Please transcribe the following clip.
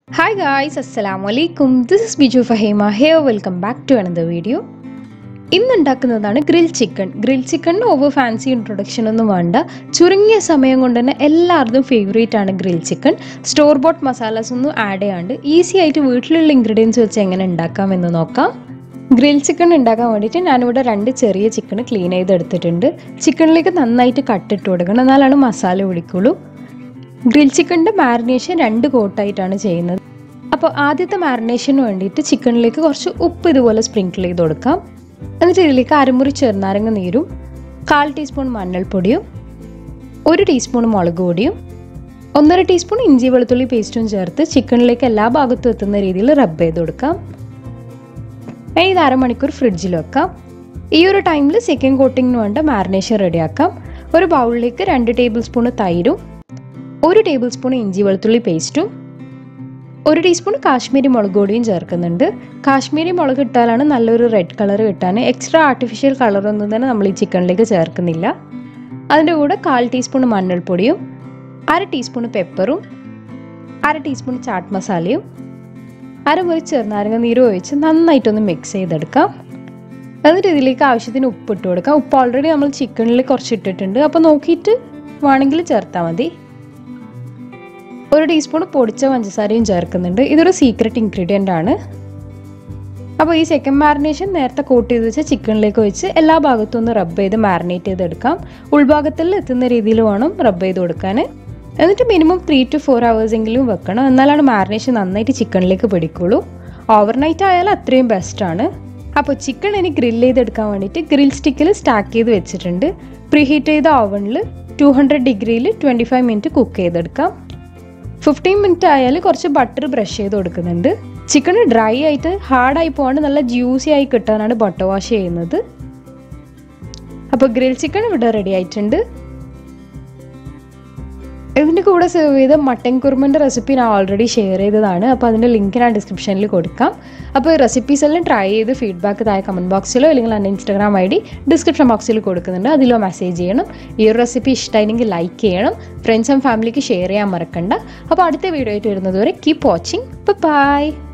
hi guys അസ്സലാമു അലൈക്കും this is Biju Faheema here welcome back to another video ഇന്ന് ഉണ്ടാക്കുന്നതാണ് ഗ്രിൽ ചിക്കൻ ഗ്രിൽ ചിക്കണിന് ഓവർ ഫാൻസി ഇൻട്രൊഡക്ഷൻ ഒന്നും വേണ്ട ചുരുങ്ങിയ സമയം കൊണ്ട് തന്നെ എല്ലാവർക്കും ഫേവറേറ്റ് ആണ് grill chicken store bought masalas ഒന്നും ആഡ് ചെയ്യാണ്ട് ഈസി ആയിട്ട് വീട്ടിലുള്ള ഇൻഗ്രീഡിയൻസ് വെച്ച് എങ്ങനെ ഉണ്ടാക്കാം എന്ന് നോക്കാം ഗ്രിൽ ചിക്കൻ ഉണ്ടാക്കാൻ വേണ്ടിയിട്ട് ഞാനിവിടെ രണ്ട് ചെറിയ ചിക്കൻ ക്ലീൻ ചെയ്തെടുത്തിട്ടുണ്ട് ചിക്കനിലേക്ക് നന്നായിട്ട് കട്ടിട്ട് കൊടുക്കണം എന്നാലാണ് മസാല പിടിക്കുള്ളൂ ഗ്രിൽ ചിക്കൻ്റെ മാരിനേഷൻ രണ്ട് കോട്ടായിട്ടാണ് ചെയ്യുന്നത് അപ്പോൾ ആദ്യത്തെ മാരിനേഷന് വേണ്ടിയിട്ട് ചിക്കനിലേക്ക് കുറച്ച് ഉപ്പ് ഇതുപോലെ സ്പ്രിങ്കിൾ ചെയ്ത് കൊടുക്കാം എന്നിട്ട് ഇതിലേക്ക് അരമുറി ചെറുനാരങ്ങ നീരും കാൽ ടീസ്പൂൺ മഞ്ഞൾപ്പൊടിയും ഒരു ടീസ്പൂൺ മുളക് പൊടിയും ഒന്നര ടീസ്പൂൺ ഇഞ്ചി വെളുത്തുള്ളി പേസ്റ്റും ചേർത്ത് ചിക്കനിലേക്ക് എല്ലാ ഭാഗത്തും എത്തുന്ന രീതിയിൽ റബ്ബ് ചെയ്ത് കൊടുക്കാം ഇനി ഇത് അരമണിക്കൂർ ഫ്രിഡ്ജിൽ വെക്കാം ഈ ഒരു ടൈമിൽ സെക്കൻഡ് കോട്ടിങ്ങിന് വേണ്ട മാരിനേഷൻ റെഡിയാക്കാം ഒരു ബൗളിലേക്ക് രണ്ട് ടേബിൾ സ്പൂൺ തൈരും ഒരു ടേബിൾ സ്പൂൺ ഇഞ്ചി വെളുത്തുള്ളി പേസ്റ്റും ഒരു ടീസ്പൂൺ കാശ്മീരി മുളക് പൊടിയും ചേർക്കുന്നുണ്ട് കാശ്മീരി മുളക് ഇട്ടാലാണ് നല്ലൊരു റെഡ് കളർ കിട്ടാൻ എക്സ്ട്രാ ആർട്ടിഫിഷ്യൽ കളറൊന്നും തന്നെ നമ്മൾ ഈ ചിക്കനിലേക്ക് ചേർക്കുന്നില്ല അതിൻ്റെ കൂടെ കാൽ ടീസ്പൂൺ മഞ്ഞൾപ്പൊടിയും അര ടീസ്പൂൺ പെപ്പറും അര ടീസ്പൂൺ ചാട്ട് മസാലയും അരമുറി ചെറുനാരങ്ങ നീരും ഒഴിച്ച് നന്നായിട്ടൊന്ന് മിക്സ് ചെയ്തെടുക്കാം എന്നിട്ട് ഇതിലേക്ക് ആവശ്യത്തിന് ഉപ്പ് ഇട്ട് കൊടുക്കാം ഉപ്പ് ഓൾറെഡി നമ്മൾ ചിക്കനിൽ കുറച്ച് ഇട്ടിട്ടുണ്ട് അപ്പോൾ നോക്കിയിട്ട് വേണമെങ്കിൽ ചേർത്താൽ മതി ഒരു ടീസ്പൂൺ പൊടിച്ച പഞ്ചസാരയും ചേർക്കുന്നുണ്ട് ഇതൊരു സീക്രട്ട് ഇൻഗ്രീഡിയൻ്റ് ആണ് അപ്പോൾ ഈ സെക്കൻഡ് മാരിനേഷൻ നേരത്തെ കോട്ട് ചെയ്ത് വെച്ച ചിക്കനിലേക്ക് വെച്ച് എല്ലാ ഭാഗത്തും ഒന്ന് റബ്ബ് ചെയ്ത് മാരിനേറ്റ് ചെയ്തെടുക്കാം ഉൾഭാഗത്തിൽ എത്തുന്ന രീതിയിൽ വേണം റബ്ബ് ചെയ്ത് കൊടുക്കാൻ എന്നിട്ട് minimum three to four hours എങ്കിലും വെക്കണം എന്നാലാണ് മാരിനേഷൻ നന്നായിട്ട് ചിക്കനിലേക്ക് പിടിക്കുള്ളൂ ഓവർനൈറ്റ് ആയാൽ അത്രയും ബെസ്റ്റാണ് അപ്പോൾ ചിക്കൻ ഇനി ഗ്രിൽ ചെയ്തെടുക്കാൻ വേണ്ടിയിട്ട് ഗ്രിൽ സ്റ്റിക്കിൽ സ്റ്റാക്ക് ചെയ്ത് വെച്ചിട്ടുണ്ട് പ്രീഹീറ്റ് ചെയ്ത ഓവനിൽ ടു ഹൺഡ്രഡ് ഡിഗ്രിയിൽ ട്വൻറ്റി ഫൈവ് മിനിറ്റ് കുക്ക് ചെയ്തെടുക്കാം ഫിഫ്റ്റീൻ മിനിറ്റ് ആയാൽ കുറച്ച് ബട്ടർ ബ്രഷ് ചെയ്ത് കൊടുക്കുന്നുണ്ട് ചിക്കൻ ഡ്രൈ ആയിട്ട് ഹാർഡായി പോകാണ്ട് നല്ല ജ്യൂസി ആയി കിട്ടാനാണ് ബട്ടർ വാഷ് ചെയ്യുന്നത് അപ്പോൾ ഗ്രിൽ ചിക്കൻ ഇവിടെ റെഡി ആയിട്ടുണ്ട് ഇതിൻ്റെ കൂടെ സെർവ് ചെയ്ത മട്ടൻ കുറുമൻ്റെ റെസിപ്പി ഞാൻ ഓൾറെഡി ഷെയർ ചെയ്തതാണ് അപ്പോൾ അതിൻ്റെ ലിങ്ക് ഞാൻ ഡിസ്ക്രിപ്ഷനിൽ കൊടുക്കാം അപ്പോൾ ഈ റെസിപ്പീസ് എല്ലാം ട്രൈ ചെയ്ത് ഫീഡ്ബാക്ക് താഴെ കമൻറ്റ് ബോക്സിലോ അല്ലെങ്കിൽ എൻ്റെ ഇൻസ്റ്റാഗ്രാം ഐ ഡി ഡിസ്ക്രിപ്ഷൻ ബോക്സിൽ കൊടുക്കുന്നുണ്ട് അതിലോ മെസ്സേജ് ചെയ്യണം ഈ ഒരു റെസിപ്പി ഇഷ്ടമായിരുന്നെങ്കിൽ ലൈക്ക് ചെയ്യണം ഫ്രണ്ട്സ് ആൻഡ് ഫാമിലിക്ക് ഷെയർ ചെയ്യാൻ മറക്കണ്ട അപ്പോൾ അടുത്ത വീഡിയോ ആയിട്ട് വരുന്നത് വരെ കീപ്പ് വാച്ചിങ് ബൈ